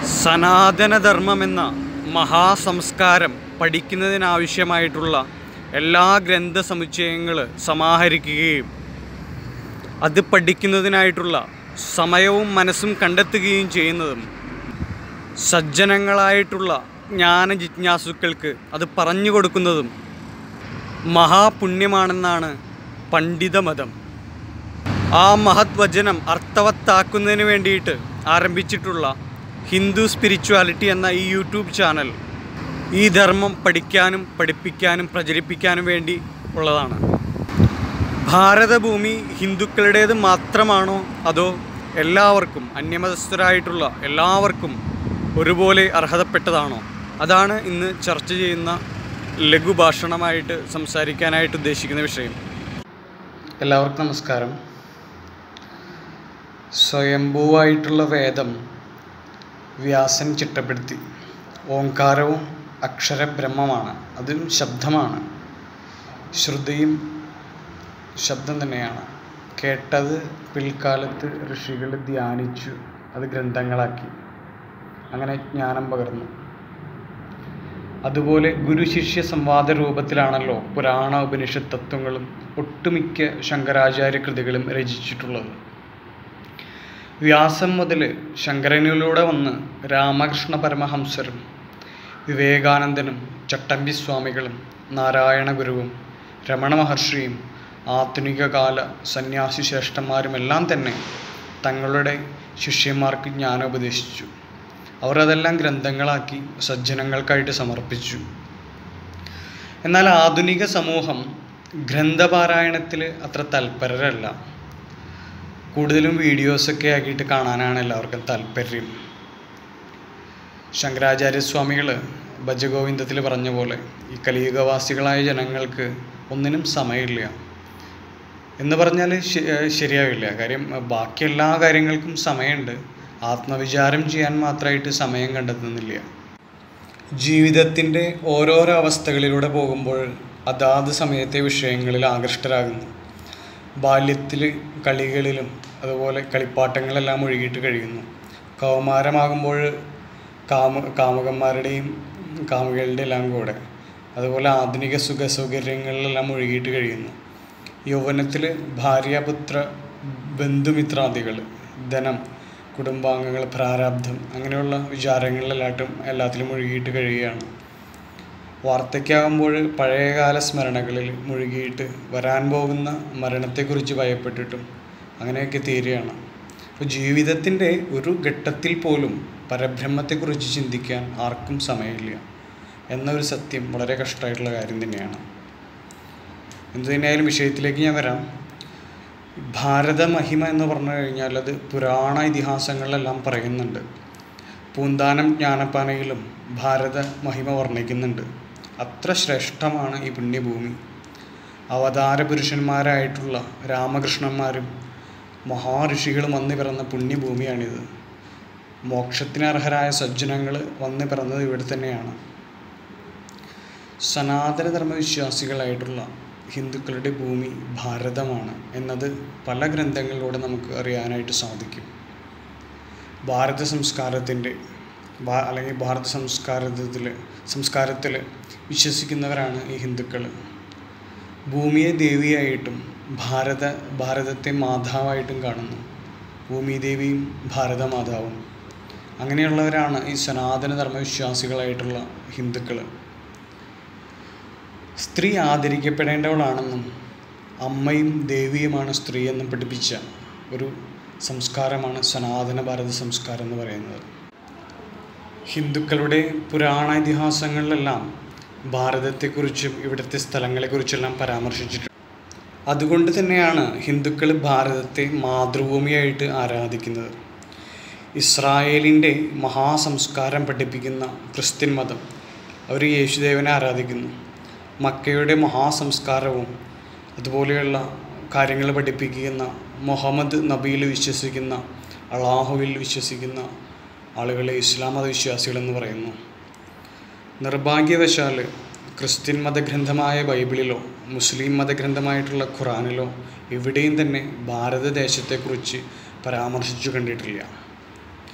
സനാതനധർമ്മമെന്ന മഹാസംസ്കാരം പഠിക്കുന്നതിനാവശ്യമായിട്ടുള്ള എല്ലാ ഗ്രന്ഥസമുച്ചയങ്ങൾ സമാഹരിക്കുകയും അത് പഠിക്കുന്നതിനായിട്ടുള്ള സമയവും മനസ്സും കണ്ടെത്തുകയും ചെയ്യുന്നതും സജ്ജനങ്ങളായിട്ടുള്ള ജ്ഞാന ജിജ്ഞാസുക്കൾക്ക് അത് പറഞ്ഞു കൊടുക്കുന്നതും മഹാപുണ്യമാണെന്നാണ് പണ്ഡിതമതം ആ മഹത് വചനം അർത്ഥവത്താക്കുന്നതിന് വേണ്ടിയിട്ട് ആരംഭിച്ചിട്ടുള്ള ഹിന്ദു സ്പിരിച്വാലിറ്റി എന്ന ഈ യൂട്യൂബ് ചാനൽ ഈ ധർമ്മം പഠിക്കാനും പഠിപ്പിക്കാനും പ്രചരിപ്പിക്കാനും വേണ്ടി ഉള്ളതാണ് ഭാരതഭൂമി ഹിന്ദുക്കളുടേത് മാത്രമാണോ അതോ എല്ലാവർക്കും അന്യമതസ്ഥരായിട്ടുള്ള എല്ലാവർക്കും ഒരുപോലെ അർഹതപ്പെട്ടതാണോ അതാണ് ഇന്ന് ചർച്ച ചെയ്യുന്ന ലഘുഭാഷണമായിട്ട് സംസാരിക്കാനായിട്ട് ഉദ്ദേശിക്കുന്ന വിഷയം എല്ലാവർക്കും നമസ്കാരം സ്വയംഭൂവായിട്ടുള്ള വേദം വ്യാസൻ ചിട്ടപ്പെടുത്തി ഓങ്കാരവും അക്ഷരബ്രഹ്മമാണ് അതും ശബ്ദമാണ് ശ്രുതിയും ശബ്ദം തന്നെയാണ് കേട്ടത് പിൽക്കാലത്ത് ഋഷികൾ ധ്യാനിച്ചു അത് ഗ്രന്ഥങ്ങളാക്കി അങ്ങനെ ജ്ഞാനം പകർന്നു അതുപോലെ ഗുരു ശിഷ്യ സംവാദ രൂപത്തിലാണല്ലോ പുരാണ ഉപനിഷത്ത് തത്വങ്ങളും ഒട്ടുമിക്ക ശങ്കരാചാര്യ കൃതികളും രചിച്ചിട്ടുള്ളത് വ്യാസം മുതൽ ശങ്കരനിലൂടെ വന്ന് രാമകൃഷ്ണ പരമഹംസരും വിവേകാനന്ദനും ചട്ടമ്പി സ്വാമികളും നാരായണ ഗുരുവും രമണ മഹർഷിയും ആധുനിക കാല സന്യാസി ശ്രേഷ്ഠന്മാരുമെല്ലാം തന്നെ തങ്ങളുടെ ശിഷ്യന്മാർക്ക് ജ്ഞാനോപദേശിച്ചു അവർ അതെല്ലാം ഗ്രന്ഥങ്ങളാക്കി സജ്ജനങ്ങൾക്കായിട്ട് സമർപ്പിച്ചു എന്നാൽ ആധുനിക സമൂഹം ഗ്രന്ഥപാരായണത്തിൽ അത്ര തൽപരരല്ല കൂടുതലും വീഡിയോസൊക്കെ ആക്കിയിട്ട് കാണാനാണ് എല്ലാവർക്കും താല്പര്യം ശങ്കരാചാര്യസ്വാമികൾ ഭജഗോവിന്ദത്തിൽ പറഞ്ഞ പോലെ ഈ കലിയുഗവാസികളായ ജനങ്ങൾക്ക് ഒന്നിനും സമയമില്ല എന്ന് പറഞ്ഞാൽ ശ- ഏഹ് ശരിയാവില്ല കാര്യം ബാക്കി എല്ലാ കാര്യങ്ങൾക്കും സമയമുണ്ട് ആത്മവിചാരം ചെയ്യാൻ മാത്രമായിട്ട് സമയം കണ്ടെത്തുന്നില്ല ജീവിതത്തിൻ്റെ ഓരോരോ അവസ്ഥകളിലൂടെ പോകുമ്പോൾ അതാത് സമയത്തെ വിഷയങ്ങളിൽ ആകൃഷ്ടരാകുന്നു ബാല്യത്തിൽ കളികളിലും അതുപോലെ കളിപ്പാട്ടങ്ങളെല്ലാം ഒഴുകിയിട്ട് കഴിയുന്നു കൗമാരമാകുമ്പോൾ കാമ കാമുകന്മാരുടെയും കാമുകളുടെ എല്ലാം കൂടെ അതുപോലെ ആധുനിക സുഖ സൗകര്യങ്ങളിലെല്ലാം ഒഴുകിയിട്ട് കഴിയുന്നു യൗവനത്തിൽ ഭാര്യാപുത്ര ബന്ധുമിത്രാദികൾ ധനം കുടുംബാംഗങ്ങൾ പ്രാരാബ്ധം അങ്ങനെയുള്ള വിചാരങ്ങളിലെല്ലാട്ടും എല്ലാത്തിലും മുഴുകിയിട്ട് കഴിയുകയാണ് വാർദ്ധക്യമാകുമ്പോൾ പഴയകാല സ്മരണകളിൽ മുഴുകിയിട്ട് വരാൻ പോകുന്ന മരണത്തെക്കുറിച്ച് ഭയപ്പെട്ടിട്ടും അങ്ങനെയൊക്കെ തീരുകയാണ് അപ്പോൾ ജീവിതത്തിൻ്റെ ഒരു ഘട്ടത്തിൽ പോലും പരബ്രഹ്മത്തെക്കുറിച്ച് ചിന്തിക്കാൻ ആർക്കും സമയമില്ല എന്നൊരു സത്യം വളരെ കഷ്ടമായിട്ടുള്ള കാര്യം തന്നെയാണ് എന്തു തന്നെയായാലും വിഷയത്തിലേക്ക് ഞാൻ വരാം ഭാരത മഹിമ എന്ന് പറഞ്ഞു കഴിഞ്ഞാൽ അത് പുരാണ ഇതിഹാസങ്ങളിലെല്ലാം പറയുന്നുണ്ട് പൂന്താനം ജ്ഞാനപ്പാനയിലും ഭാരത മഹിമ വർണ്ണിക്കുന്നുണ്ട് അത്ര ശ്രേഷ്ഠമാണ് ഈ പുണ്യഭൂമി അവതാര പുരുഷന്മാരായിട്ടുള്ള രാമകൃഷ്ണന്മാരും മഹാഋഷികളും വന്നു പിറന്ന പുണ്യഭൂമിയാണിത് മോക്ഷത്തിന് അർഹരായ സജ്ജനങ്ങൾ വന്നു പിറന്നത് ഇവിടെ തന്നെയാണ് സനാതനധർമ്മ വിശ്വാസികളായിട്ടുള്ള ഹിന്ദുക്കളുടെ ഭൂമി ഭാരതമാണ് എന്നത് പല ഗ്രന്ഥങ്ങളിലൂടെ നമുക്ക് അറിയാനായിട്ട് സാധിക്കും ഭാരത സംസ്കാരത്തിൻ്റെ ഭാ- അല്ലെങ്കിൽ ഭാരത സംസ്കാരത്തിൽ സംസ്കാരത്തിൽ വിശ്വസിക്കുന്നവരാണ് ഈ ഹിന്ദുക്കൾ ഭൂമിയെ ദേവിയായിട്ടും ഭാരത ഭാരതത്തെ മാതാവായിട്ടും കാണുന്നു ഭൂമിദേവിയും ഭാരതമാതാവും അങ്ങനെയുള്ളവരാണ് ഈ സനാതന ധർമ്മവിശ്വാസികളായിട്ടുള്ള ഹിന്ദുക്കൾ സ്ത്രീ ആദരിക്കപ്പെടേണ്ടവളാണെന്നും അമ്മയും ദേവിയുമാണ് സ്ത്രീ എന്നും പഠിപ്പിച്ച ഒരു സംസ്കാരമാണ് സനാതന ഭാരത സംസ്കാരം എന്ന് പറയുന്നത് ഹിന്ദുക്കളുടെ പുരാണ ഇതിഹാസങ്ങളിലെല്ലാം ഭാരതത്തെക്കുറിച്ചും ഇവിടുത്തെ സ്ഥലങ്ങളെക്കുറിച്ചെല്ലാം പരാമർശിച്ചിട്ടുണ്ട് അതുകൊണ്ട് തന്നെയാണ് ഹിന്ദുക്കൾ ഭാരതത്തെ മാതൃഭൂമിയായിട്ട് ആരാധിക്കുന്നത് ഇസ്രായേലിൻ്റെ മഹാസംസ്കാരം പഠിപ്പിക്കുന്ന ക്രിസ്ത്യൻ മതം അവർ യേശുദേവനെ ആരാധിക്കുന്നു മക്കയുടെ മഹാസംസ്കാരവും അതുപോലെയുള്ള കാര്യങ്ങൾ പഠിപ്പിക്കുന്ന മുഹമ്മദ് നബിയിൽ വിശ്വസിക്കുന്ന അള്ളാഹുവിൽ വിശ്വസിക്കുന്ന ആളുകളെ ഇസ്ലാം മതവിശ്വാസികളെന്ന് പറയുന്നു നിർഭാഗ്യവശാൽ ക്രിസ്ത്യൻ മതഗ്രന്ഥമായ ബൈബിളിലോ മുസ്ലിം മതഗ്രന്ഥമായിട്ടുള്ള ഖുറാനിലോ എവിടെയും തന്നെ ഭാരതദേശത്തെക്കുറിച്ച് പരാമർശിച്ചു കണ്ടിട്ടില്ല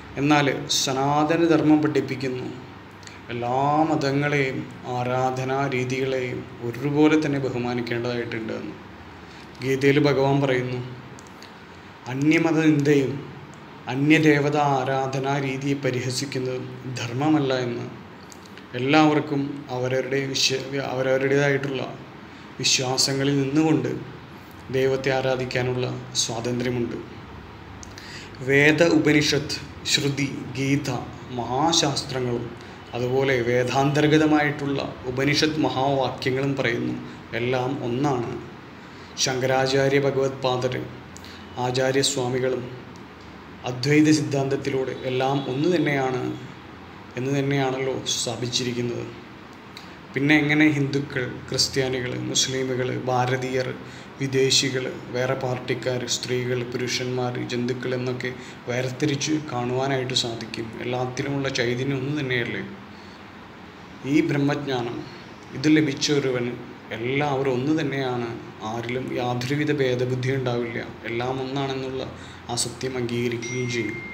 എന്നാൽ സനാതനധർമ്മം പഠിപ്പിക്കുന്നു എല്ലാ മതങ്ങളെയും ആരാധനാ രീതികളെയും ഒരുപോലെ തന്നെ ബഹുമാനിക്കേണ്ടതായിട്ടുണ്ട് എന്ന് ഗീതയിൽ ഭഗവാൻ പറയുന്നു അന്യമത നിന്ദയും അന്യദേവത ആരാധനാ രീതിയെ പരിഹസിക്കുന്നതും ധർമ്മമല്ല എന്ന് എല്ലാവർക്കും അവരവരുടെ വിശ്വ അവരവരുടേതായിട്ടുള്ള വിശ്വാസങ്ങളിൽ നിന്നുകൊണ്ട് ദൈവത്തെ ആരാധിക്കാനുള്ള സ്വാതന്ത്ര്യമുണ്ട് വേദ ഉപനിഷത്ത് ശ്രുതി ഗീത മഹാശാസ്ത്രങ്ങളും അതുപോലെ വേദാന്തർഗതമായിട്ടുള്ള ഉപനിഷത്ത് മഹാവാക്യങ്ങളും പറയുന്നു എല്ലാം ഒന്നാണ് ശങ്കരാചാര്യ ഭഗവത് പാദർ ആചാര്യസ്വാമികളും അദ്വൈത സിദ്ധാന്തത്തിലൂടെ എല്ലാം ഒന്ന് തന്നെയാണ് എന്ന് തന്നെയാണല്ലോ സ്ഥാപിച്ചിരിക്കുന്നത് പിന്നെ എങ്ങനെ ഹിന്ദുക്കൾ ക്രിസ്ത്യാനികൾ മുസ്ലിമുകൾ ഭാരതീയർ വിദേശികൾ വേറെ പാർട്ടിക്കാർ സ്ത്രീകൾ പുരുഷന്മാർ ജന്തുക്കൾ എന്നൊക്കെ വേർതിരിച്ച് കാണുവാനായിട്ട് സാധിക്കും എല്ലാത്തിലുമുള്ള ചൈതന്യം ഒന്ന് തന്നെയല്ലേ ഈ ബ്രഹ്മജ്ഞാനം ഇത് ലഭിച്ച ഒരുവന് എല്ലാവരും ഒന്ന് തന്നെയാണ് ആരിലും യാതൊരുവിധ ഭേദബുദ്ധി ഉണ്ടാവില്ല എല്ലാം ഒന്നാണെന്നുള്ള ആ സത്യം അംഗീകരിക്കുകയും ചെയ്യും